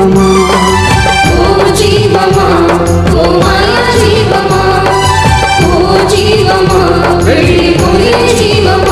జీవమా ఓ జీవమా ఓ మాయా జీవమా ఓ జీవమా వెళ్ళిపోయే జీవమా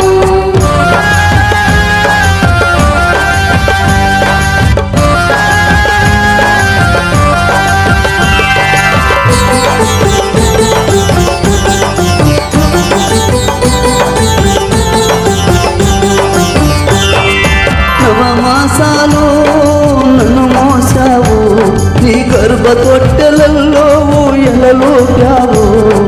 నవమాసాలు నన్ను మోసావు నీ గర్భ తొట్టెలలో ఎలలో ప్యావు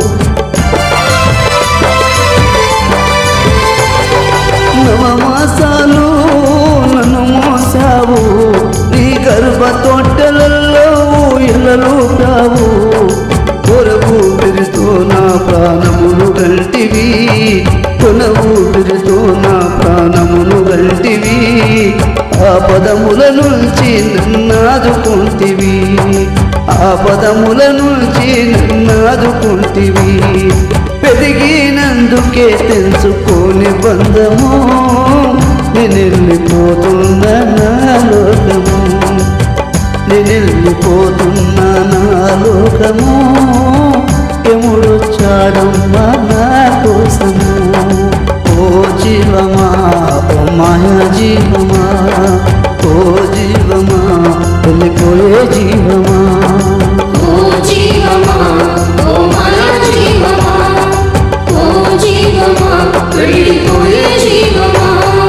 నవమాసాలు నన్ను మోసావు నీ గర్భ తొట్టెలలో ఎలలో ప్యావు కొరకు పిరుతో నా ప్రాణములు గంటివి కొన ఊపిరితో నా ప్రాణములు గంటివి ఆ పదముల నుంచి నన్నాదుకుంటివి ఆ పదముల నుంచి నన్నాదుకుంటివి పెరిగినందుకే తెలుసుకోని బంధము నేనెళ్ళిపోతున్న నా లోకము నేనెళ్ళిపోతున్నా నా లోకము ఎముడొచ్చాడమ్మా నా కోసము ఓ జీవమా ఓ మాయా జీవమా ఓ జీవమా వెళ్ళిపోయే జీవమా ఓ జీవమా ఓ మాయా జీవమా ఓ జీవమా వెళ్ళిపోయే జీవమా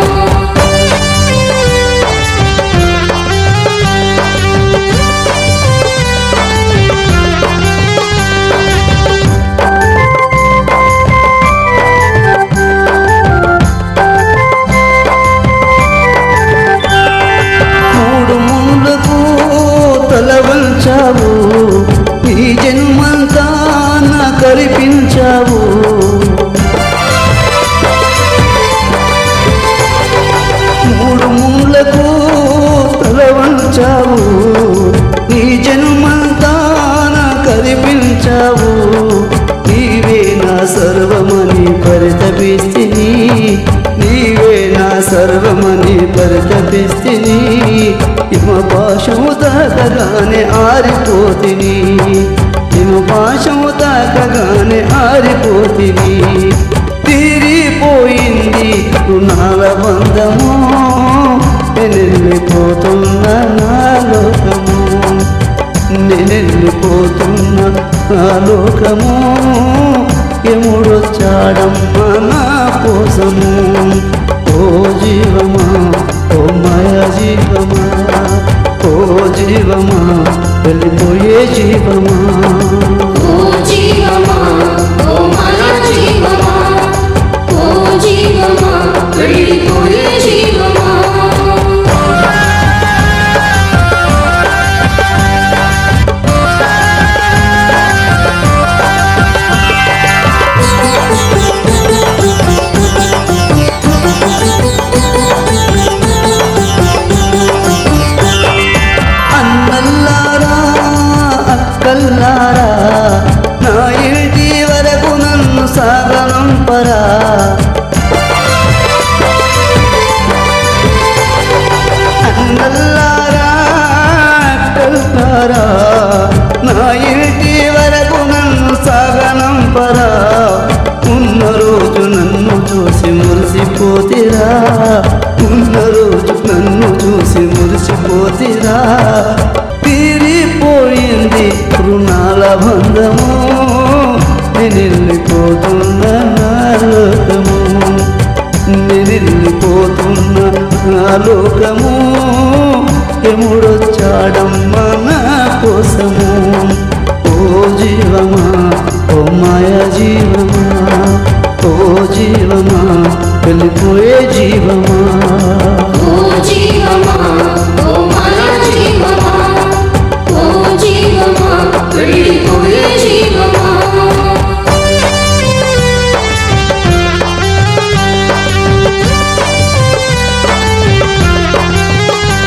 మూడు మూలకు తల వంచావు ఈ జన్మంతా నా కరిపించావు మూడు మూలకు తల వంచావు ఈ జన్మంతా నా కరిపించావు నీవే నా సర్వమని పరితపిస్తిని నీవే నా సర్వమని పరితపిస్తిని ఇమ పాశము తాకగానే ఆరిపోతిని ఇమ పాశము తాకగానే ఆరిపోతిని తీరిపోయింది రుణాల బంధము నేనెళ్ళిపోతున్న నా లోకము నేనెళ్ళిపోతున్న నా లోకము ఎముడొచ్చాడమ్మా నా కోసము ఓ జీవమా ఓ మాయ జీవమా ఓ జీవమా వెళ్ళిపోయే జీవమా ఓ జీవమా ఓ మాయా జీవమా ఓ జీవమా వెళ్ళిపోయే జీవమా అన్నల్లారా అక్కల్లారా నా ఇంటి వరకు నన్ను సాగనంపరా అన్నల్లారా అక్కల్లారా నా ఇంటి వరకు నన్ను సాగనంపరా ఉన్న రోజు నన్ను చూసి మురిసిపోతిరా ఉన్న రోజు నన్ను చూసి మురిసిపోతిరా తీరిపోయింది రుణాల బంధము నేనెళ్ళిపోతున్న నా లోకము నేనెళ్ళిపోతున్న నా లోకము ఎముడొచ్చాడమ్మా నా కోసము ఓ జీవమా ఓ మాయ జీవమా ఓ జీవమా వెళ్ళిపోయే జీవమా ఓ జీవమా ఓ మాయా జీవమా ఓ జీవమా వెళ్ళిపోయే జీవమా ఓ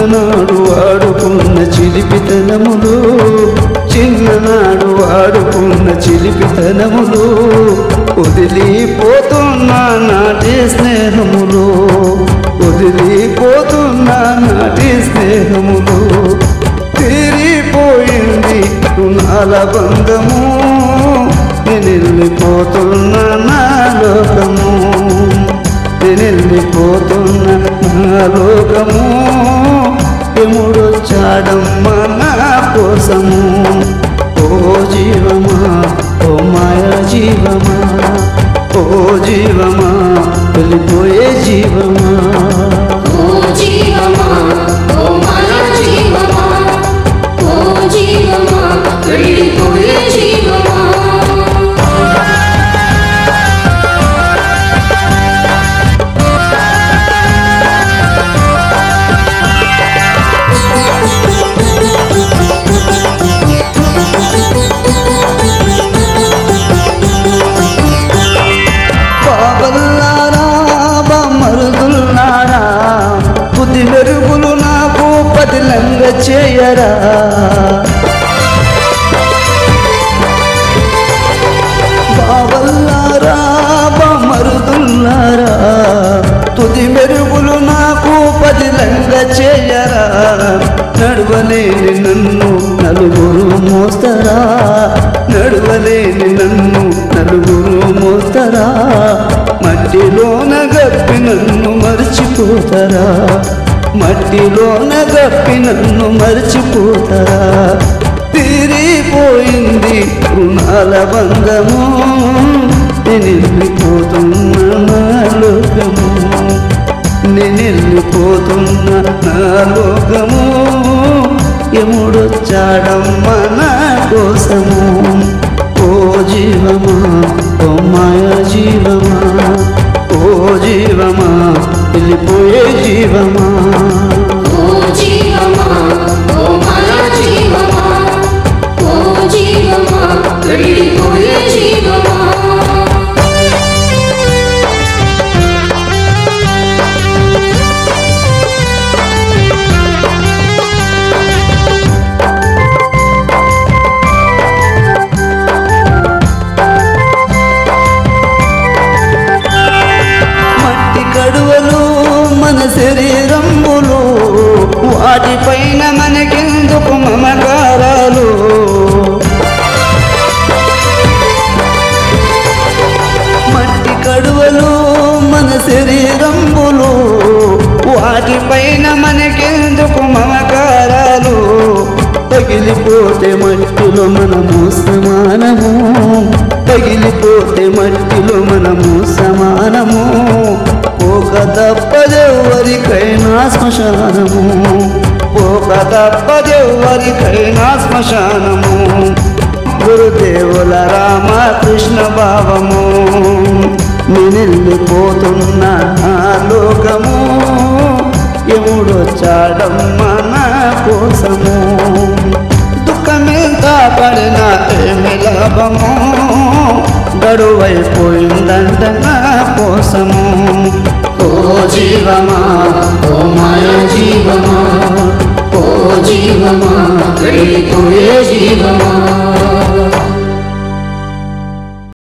చిన్ననాడు ఆడుకున్న చిలిపితనములు చిన్ననాడు ఆడుకున్న చిలిపితనములు వదిలిపోతున్న నాటి స్నేహములు వదిలిపోతున్న నాటి స్నేహములు తీరిపోయింది రుణాల బంధము నేను వెళ్ళిపోతున్న నా లోకము నేను వెళ్ళిపోతున్న నా లోకము ఎముడు చాడమ్మ నా కోసము ఓ జీవమా ఓ మాయ జీవమా ఓ జీవమా వెళ్ళిపోయే జీవమా ఓ జీవమా ఓ మాయ జీవమా ఓ జీవమా వెళ్ళిపోయే జీవమా బాబల్లారా బామరుదుల్లారా బుద్ధి మెరుగులు నాకు పదిలంగ చేయరా బావల్లారా బామరుదుల్లారా తుది మెరుగులు నాకు పదిలంగ చేయరా నడవలేని నన్ను నలుగురు మోస్తరా నడవలేని నన్ను నలుగురు మోస్తరా మట్టిలోన గప్పి నన్ను మర్చిపోతారా మట్టిలోన గప్పి నన్ను మర్చిపోతారా తీరిపోయింది రుణాల బంధము నేను వెళ్ళిపోతున్న నా లోకము నేను వెళ్ళిపోతున్న నా లోకము ఎముడొచ్చాడమ్మ నా కోసము ఓ జీవమా ఓ మాయ జీవమా ఓ జీవమా వెళ్ళిపోయే జీవమా ఓ జీవమా ఓ మాయ జీవమా ఓ జీవమా వెళ్ళిపోయే జీవమా మట్టి కడువలు మన శరీరములు వాటిపైన మనకెందుకు మమకారాలు మట్టి కడువలు మన శరీరములు వాటిపైన మనకెందుకు మమకారాలు పగిలిపోతే మట్టిలో మనము సమానము పగిలిపోతే మట్టిలో మనము సమానము పోక తప్పదెవరికైనా శ్మశానము పోక తప్పదెవరికైనా శ్మశానము గురుదేవుల రామకృష్ణ భావము నేనెళ్ళిపోతున్న నా లోకము ఎముడొచ్చాడమ్మ నా కోసము దుఃఖమెంత పడిన ఏమి లాభము గడువైపోయిందంట నా కోసము ఓ జీవమా ఓ మాయ జీవమా ఓ జీవమా వెళ్ళిపోయే జీవమా